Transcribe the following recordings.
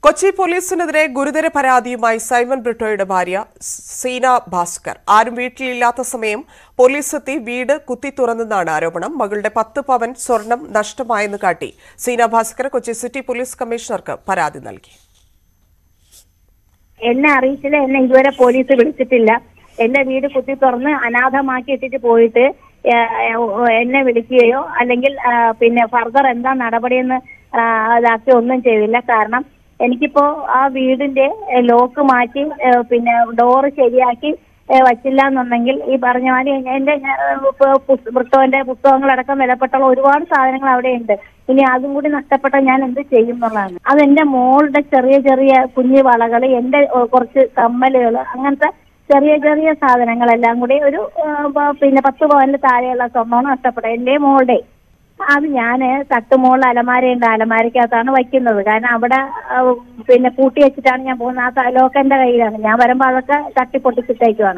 കൊച്ചി പോലീസിനെതിരെ ഗുരുതര പരാതിയുമായി സൈമൺ ബ്രിട്ടോയുടെ ഭാര്യ സീന ഭാസ്കർ ആരും വീട്ടിലില്ലാത്ത സമയം പോലീസ് എത്തി വീട് കുത്തി തുറന്നെന്നാണ് ആരോപണം മകളുടെ പത്ത് പവൻ സ്വർണം നഷ്ടമായെന്ന് കാട്ടി സീന ഭാസ്കർ കൊച്ചി സിറ്റി പോലീസ് കമ്മീഷണർക്ക് പരാതി നൽകി എന്നെ അറിയിച്ചില്ല എന്നെ ഇതുവരെ പോലീസ് വിളിച്ചിട്ടില്ല എന്റെ വീട് കുത്തി തുറന്ന് അനാഥമാക്കി ഇട്ടിട്ട് പോയിട്ട് ഏഹ്, എന്നെ വിളിക്കുകയോ അല്ലെങ്കിൽ ആ, പിന്നെ ഫർദർ എന്താ നടപടിയെന്ന് ആ, ഇതാക്കി ഒന്നും ചെയ്തില്ല കാരണം എനിക്കിപ്പോ ആ വീടിന്റെ ലോക്ക് മാറ്റി ഏഹ്, പിന്നെ ഡോറ് ശരിയാക്കി ഏഹ്, വച്ചില്ല എന്നുണ്ടെങ്കിൽ ഈ പറഞ്ഞ മാതിരി എന്റെ പുസ്തകന്റെ പുസ്തകങ്ങളടക്കം വിലപ്പെട്ടുള്ള ഒരുപാട് സാധനങ്ങൾ അവിടെ ഉണ്ട് ഇനി അതും കൂടി നഷ്ടപ്പെട്ട ഞാൻ എന്ത് ചെയ്യും എന്നുള്ളതാണ് അത് എന്റെ മോളുടെ ചെറിയ ചെറിയ കുഞ്ഞു വളകൾ എന്റെ ഏഹ്, കുറച്ച് കമ്മലുകൾ അങ്ങനത്തെ ചെറിയ ചെറിയ സാധനങ്ങളെല്ലാം കൂടി ഒരു ഏഹ്, പ- പിന്നെ പത്ത് പവനിൽ താഴെയുള്ള സ്വർണ്ണമാണ് നഷ്ടപ്പെട്ടത് എന്റെ മോളുടെ അത് ഞാൻ തട്ടുമോളിൽ അലമാരയുണ്ട് അലമാരക്കകത്താണ് വയ്ക്കുന്നത് കാരണം അവിടെ ആ, പിന്നെ കൂട്ടി വെച്ചിട്ടാണ് ഞാൻ പോകുന്നത് ആ ലോക്ക് എന്റെ കയ്യിലാണ് ഞാൻ വരുമ്പോൾ അതൊക്കെ തട്ടി പൊട്ടിച്ചിട്ടേക്കുവാണ്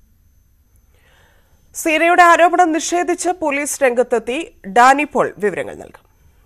സീനയുടെ ആരോപണം നിഷേധിച്ച് പോലീസ് രംഗത്തെത്തി ഡാനി പോൾ വിവരങ്ങൾ നൽകും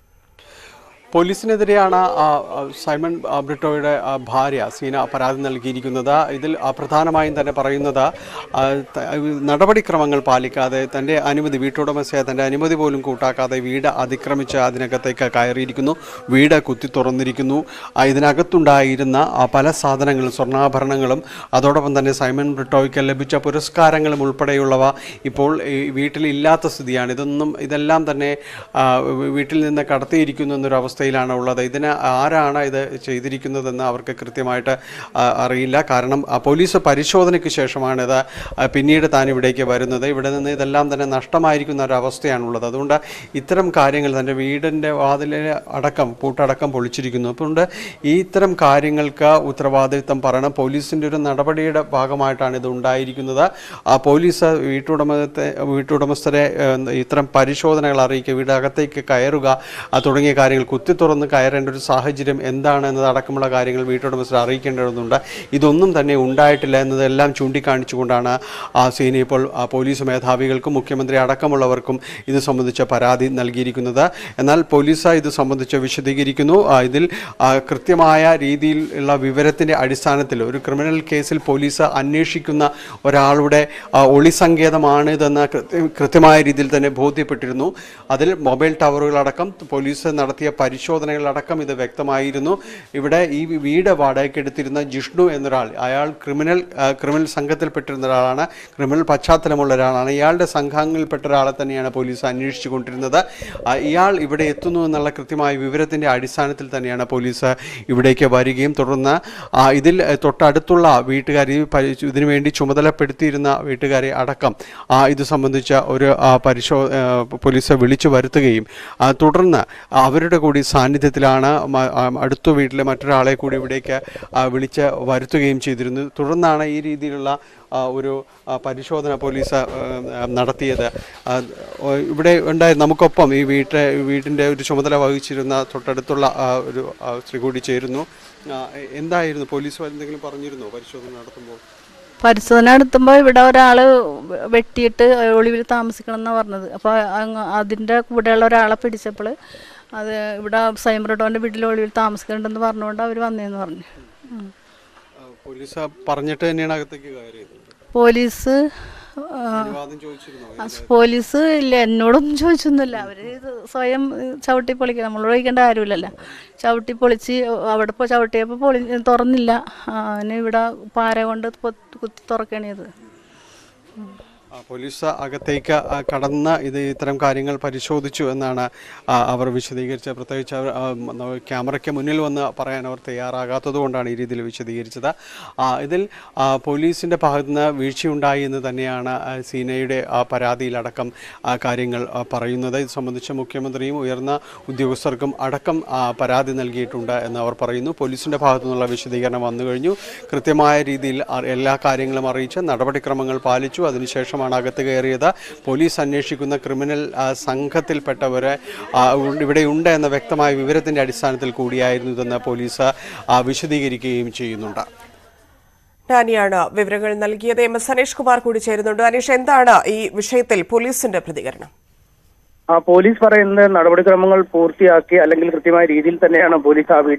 പോലീസിനെതിരെയാണ് ആ, ആ, സൈമൺ ആ, ബ്രിട്ടോയുടെ ആ, ഭാര്യ സീന പരാതി നൽകിയിരിക്കുന്നത് ഇതിൽ ആ, പ്രധാനമായും തന്നെ പറയുന്നത് ആ, ത- നടപടിക്രമങ്ങൾ പാലിക്കാതെ തൻ്റെ അനുമതി വീട്ടുടമസ്ഥയെ തൻ്റെ അനുമതി പോലും കൂട്ടാക്കാതെ വീട് അതിക്രമിച്ച് അതിനകത്തേക്ക് കയറിയിരിക്കുന്നു വീട് കുത്തി തുറന്നിരിക്കുന്നു ആ, ഇതിനകത്തുണ്ടായിരുന്ന ആ, പല സാധനങ്ങളും സ്വർണ്ണാഭരണങ്ങളും അതോടൊപ്പം തന്നെ സൈമൺ ബ്രിട്ടോയ്ക്ക് ലഭിച്ച പുരസ്കാരങ്ങളും ഉൾപ്പെടെയുള്ളവ ഇപ്പോൾ ഈ വീട്ടിലില്ലാത്ത സ്ഥിതിയാണ് ഇതൊന്നും ഇതെല്ലാം തന്നെ ആ, വീട്ടിൽ നിന്ന് കടത്തിയിരിക്കുന്നു എന്നൊരു അവസ്ഥയിലാണ് ഉള്ളത് ഇതിന് ആരാണ് ഇത് ചെയ്തിരിക്കുന്നതെന്ന് അവർക്ക് കൃത്യമായിട്ട് ആ, അറിയില്ല കാരണം ആ, പോലീസ് പരിശോധനയ്ക്ക് ശേഷമാണ് ഇത് ആ, പിന്നീട് താൻ ഇവിടേക്ക് വരുന്നത് ഇവിടെ നിന്ന് ഇതെല്ലാം തന്നെ നഷ്ടമായിരിക്കുന്ന ഒരു അവസ്ഥയാണുള്ളത് അതുകൊണ്ട് ഇത്തരം കാര്യങ്ങൾ തൻ്റെ വീടിൻ്റെ വാതിലെ അടക്കം പൂട്ടടക്കം പൊളിച്ചിരിക്കുന്നു അതുകൊണ്ട് ഈ ഇത്തരം കാര്യങ്ങൾക്ക് ഉത്തരവാദിത്വം പറയണം പോലീസിൻ്റെ ഒരു നടപടിയുടെ ഭാഗമായിട്ടാണ് ഇത് ഉണ്ടായിരിക്കുന്നത് ആ പോലീസ് വീട്ടുടമത്തെ വീട്ടുടമസ്ഥരെ ഏഹ്, ഇത്തരം പരിശോധനകൾ അറിയിക്കുക വീടകത്തേക്ക് കയറുക ആ തുടങ്ങിയ കാര്യങ്ങൾ കുത്തി തുറന്ന് കയറേണ്ട ഒരു സാഹചര്യം എന്താണ് എന്നതടക്കമുള്ള കാര്യങ്ങൾ വീട്ടുടമസ്ഥരെ അറിയിക്കേണ്ടതുണ്ട് ഇതൊന്നും തന്നെ ഉണ്ടായിട്ടില്ല എന്നതെല്ലാം ചൂണ്ടിക്കാണിച്ചുകൊണ്ടാണ് ആ സീന ഇപ്പോൾ ആ പോലീസ് മേധാവികൾക്കും മുഖ്യമന്ത്രി അടക്കമുള്ളവർക്കും ഇത് സംബന്ധിച്ച പരാതി നൽകിയിരിക്കുന്നത് എന്നാൽ പോലീസ് ഇത് സംബന്ധിച്ച് വിശദീകരിക്കുന്നു ആ, ഇതിൽ ആ, കൃത്യമായ രീതിയിലുള്ള വിവരത്തിൻ്റെ അടിസ്ഥാനത്തിൽ ഒരു ക്രിമിനൽ കേസിൽ പോലീസ് അന്വേഷിക്കുന്ന ഒരാളുടെ ആ, ഒളിസങ്കേതമാണ് ഇതെന്ന് കൃത്യ- കൃത്യമായ രീതിയിൽ തന്നെ ബോധ്യപ്പെട്ടിരുന്നു അതിൽ മൊബൈൽ ടവറുകളടക്കം പോലീസ് നടത്തിയ പരിശോധനകളടക്കം ഇത് വ്യക്തമായിരുന്നു ഇവിടെ ഈ വീട് വാടകയ്ക്ക് എടുത്തിരുന്ന ജിഷ്ണു എന്നൊരാൾ അയാൾ ക്രിമിനൽ ആ, ക്രിമിനൽ സംഘത്തിൽപ്പെട്ടിരുന്ന ഒരാളാണ് ക്രിമിനൽ പശ്ചാത്തലമുള്ള ഒരാളാണ് ഇയാളുടെ സംഘങ്ങളിൽപ്പെട്ട ഒരാളെ തന്നെയാണ് പോലീസ് അന്വേഷിച്ചു കൊണ്ടിരുന്നത് ആ, ഇയാൾ ഇവിടെ എത്തുന്നു എന്നുള്ള കൃത്യമായ വിവരത്തിൻ്റെ അടിസ്ഥാനത്തിൽ തന്നെയാണ് പോലീസ് ഇവിടേക്ക് വരികയും തുടർന്ന് ആ, ഇതിൽ ആ, തൊട്ടടുത്തുള്ള വീട്ടുകാർ ഈ പരി- ഇതിനു വേണ്ടി ചുമതലപ്പെടുത്തിയിരുന്ന വീട്ടുകാരെ അടക്കം ആ, ഇത് സംബന്ധിച്ച ഒരു ആ, പരിശോ ആ, പോലീസ് വിളിച്ചു വരുത്തുകയും ആ, തുടർന്ന് അവരുടെ കൂടി സാന്നിധ്യത്തിലാണ് മ- ആ, അടുത്ത വീട്ടിലെ മറ്റൊരാളെ കൂടി ഇവിടേക്ക് ആ, വിളിച്ച് വരുത്തുകയും ചെയ്തിരുന്നു തുടർന്നാണ് ഈ രീതിയിലുള്ള ആ, ഒരു ആ, പരിശോധന പോലീസ് ആ, ആ, നടത്തിയത് ആ, ഓ, ഇവിടെ ഉണ്ടായി നമുക്കൊപ്പം ഈ വീട്ടെ വീടിൻ്റെ ഒരു ചുമതല വഹിച്ചിരുന്ന തൊട്ടടുത്തുള്ള ആ, ഒരു ആ, സ്ത്രീ കൂടി ചേരുന്നു ആ, എന്തായിരുന്നു പോലീസ് എന്തെങ്കിലും പറഞ്ഞിരുന്നോ പരിശോധന നടത്തുമ്പോൾ പരിശോധന നടത്തുമ്പോൾ ഇവിടെ ഒരാൾ വെട്ടിയിട്ട് ഒളിവിൽ താമസിക്കണം എന്നാണ് പറഞ്ഞത് അപ്പോൾ അങ്ങ് അതിൻ്റെ കൂടെയുള്ള ഒരാളെ പിടിച്ചപ്പോൾ അത് ഇവിടെ സൈമറോട്ടോൻ്റെ വീട്ടിൽ ഒളിവിൽ താമസിക്കുന്നുണ്ടെന്ന് പറഞ്ഞുകൊണ്ട് അവർ വന്നേന്ന് പറഞ്ഞു ഉം. ആ, പോലീസ് പറഞ്ഞിട്ട് തന്നെയാണ് അകത്തേക്ക് കയറിയത് പോലീസ് ആ, അനുവാദം ചോദിച്ചിരുന്നോ ആ, പോലീസ് ഇല്ല എന്നോടൊന്നും ചോദിച്ചൊന്നുമില്ല അവർ സ്വയം ചവിട്ടി പൊളിക്കുക നമ്മളോട് ചോദിക്കേണ്ട കാര്യമില്ലല്ലോ ചവിട്ടി പൊളിച്ച് അവിടെ ഇപ്പോൾ ചവിട്ടിയപ്പോൾ പൊളി തുറന്നില്ല ആ, അതിന് ഇവിടെ പാര കൊണ്ട് പൊത്ത് കുത്തി തുറക്കണത് ആ, പോലീസ് അകത്തേക്ക് ആ, കടന്ന് ഇത് ഇത്തരം കാര്യങ്ങൾ പരിശോധിച്ചു എന്നാണ് ആ, അവർ വിശദീകരിച്ചത് പ്രത്യേകിച്ച് അവർ ആ, ന- ക്യാമറയ്ക്ക് മുന്നിൽ വന്ന് പറയാൻ അവർ തയ്യാറാകാത്തത് കൊണ്ടാണ് ഈ രീതിയിൽ വിശദീകരിച്ചത് ആ, ഇതിൽ ആ, പോലീസിൻ്റെ ഭാഗത്തു നിന്ന് വീഴ്ചയുണ്ടായി എന്ന് തന്നെയാണ് ആ, സീനയുടെ ആ പരാതിയിലടക്കം ആ, കാര്യങ്ങൾ ആ, പറയുന്നത് ഇത് സംബന്ധിച്ച് മുഖ്യമന്ത്രിയും ഉയർന്ന ഉദ്യോഗസ്ഥർക്കും അടക്കം ആ, പരാതി നൽകിയിട്ടുണ്ട് എന്ന് അവർ പറയുന്നു പോലീസിൻ്റെ ഭാഗത്തു നിന്നുള്ള വിശദീകരണം വന്നു കഴിഞ്ഞു കൃത്യമായ രീതിയിൽ അ- എല്ലാ കാര്യങ്ങളും അറിയിച്ച് നടപടിക്രമങ്ങൾ പാലിച്ചു അതിനുശേഷമാണ് അകത്ത് കയറിയത് പോലീസ് അന്വേഷിക്കുന്ന ക്രിമിനൽ ആ, സംഘത്തിൽപ്പെട്ടവരെ ആ, ഉണ്ട്- ഇവിടെയുണ്ട് എന്ന വ്യക്തമായ വിവരത്തിൻ്റെ അടിസ്ഥാനത്തിൽ കൂടിയായിരുന്നു ഇതെന്ന് പോലീസ് ആ, വിശദീകരിക്കുകയും ചെയ്യുന്നുണ്ട് ഡാനിയാണ് വിവരങ്ങൾ നൽകിയത് എം എസ് അനീഷ് കുമാർ കൂടി ചേരുന്നുണ്ട് അനീഷ് എന്താണ് ഈ വിഷയത്തിൽ പോലീസിന്റെ പ്രതികരണം ആ പോലീസ് പറയുന്നത് നടപടിക്രമങ്ങൾ പൂർത്തിയാക്കി അല്ലെങ്കിൽ കൃത്യമായ രീതിയിൽ തന്നെയാണ് പോലീസ് ആ വീട്ടിൽ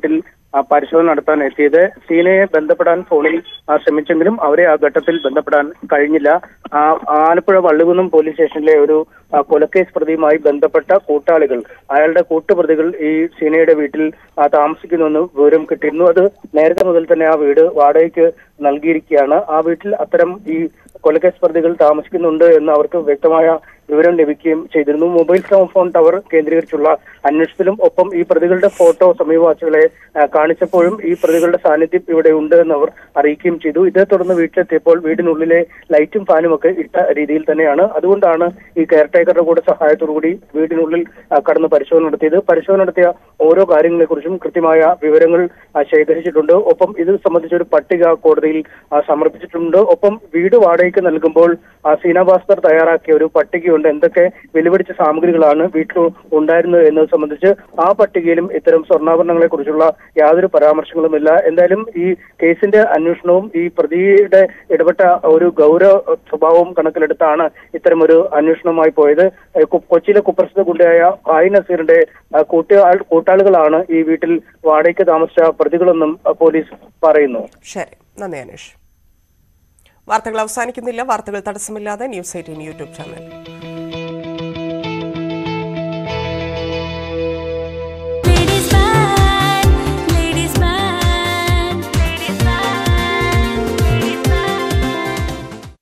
ആ, പരിശോധന നടത്താൻ എത്തിയത് സീനയെ ബന്ധപ്പെടാൻ ഫോണിൽ ആ, ശ്രമിച്ചെങ്കിലും അവരെ ആ ഘട്ടത്തിൽ ബന്ധപ്പെടാൻ കഴിഞ്ഞില്ല ആ, ആലപ്പുഴ വള്ളികുന്നം പോലീസ് സ്റ്റേഷനിലെ ഒരു ആ, കൊലക്കേസ് പ്രതിയുമായി ബന്ധപ്പെട്ട കൂട്ടാളികൾ അയാളുടെ കൂട്ടുപ്രതികൾ ഈ സീനയുടെ വീട്ടിൽ ആ, താമസിക്കുന്നുവെന്ന് വിവരം കിട്ടിയിരുന്നു അത് നേരത്തെ മുതൽ തന്നെ ആ വീട് വാടകയ്ക്ക് നൽകിയിരിക്കുകയാണ് ആ വീട്ടിൽ അത്തരം ഈ കൊലക്കേസ് പ്രതികൾ താമസിക്കുന്നുണ്ട് എന്ന് അവർക്ക് വ്യക്തമായ വിവരം ലഭിക്കുകയും ചെയ്തിരുന്നു മൊബൈൽ ഫോൺ ടവർ കേന്ദ്രീകരിച്ചുള്ള അന്വേഷണത്തിലും ഒപ്പം ഈ പ്രതികളുടെ ഫോട്ടോ സമീപവാസികളെ ആ, കാണിച്ചപ്പോഴും ഈ പ്രതികളുടെ സാന്നിധ്യം ഇവിടെ ഉണ്ട് എന്ന് അവർ അറിയിക്കുകയും ചെയ്തു ഇതേ തുടർന്ന് വീട്ടിലെത്തിയപ്പോൾ വീടിനുള്ളിലെ ലൈറ്റും ഫാനും ഒക്കെ ഇട്ട രീതിയിൽ തന്നെയാണ് അതുകൊണ്ടാണ് ഈ കെയർടേക്കറുടെ കൂടെ സഹായത്തോടു കൂടി വീടിനുള്ളിൽ ആ, കടന്ന് പരിശോധന നടത്തിയത് പരിശോധന നടത്തിയ ഓരോ കാര്യങ്ങളെക്കുറിച്ചും കൃത്യമായ വിവരങ്ങൾ ആ, ശേഖരിച്ചിട്ടുണ്ട് ഒപ്പം ഇത് സംബന്ധിച്ച ഒരു പട്ടിക കോടതിയിൽ ആ, സമർപ്പിച്ചിട്ടുണ്ട് ഒപ്പം വീട് വാടകയ്ക്ക് നൽകുമ്പോൾ ആ, സീന ഭാസ്കർ തയ്യാറാക്കിയ ഒരു പട്ടികയുണ്ട് എന്തൊക്കെ വിലപിടിച്ച സാമഗ്രികളാണ് വീട്ടിൽ ഉണ്ടായിരുന്നത് എന്നത് സംബന്ധിച്ച് ആ പട്ടികയിലും ഇത്തരം സ്വർണ്ണാഭരണങ്ങളെ കുറിച്ചുള്ള യാതൊരു പരാമർശങ്ങളുമില്ല എന്തായാലും ഈ കേസിന്റെ അന്വേഷണവും ഈ പ്രതിയുടെ ഇടപെട്ട ഒരു ഗൗരവ സ്വഭാവവും കണക്കിലെടുത്താണ് ഇത്തരം ഒരു അന്വേഷണവുമായി പോയത് ഏഹ് കു- കൊച്ചിയിലെ കുപ്രസിദ്ധ ഗുണ്ടയായ ഹായ് നസീറിന്റെ ആ, കൂട്ടുകാൾ കൂട്ടാളികളാണ് ഈ വീട്ടിൽ വാടകയ്ക്ക് താമസിച്ച പ്രതികളെന്നും ആ, പോലീസ് പറയുന്നു ശരി നന്ദി അനീഷ് വാർത്തകൾ അവസാനിക്കുന്നില്ല വാർത്തകൾ തടസ്സമില്ലാതെ ന്യൂസ് എയ്റ്റീൻ യൂട്യൂബ് ചാനൽ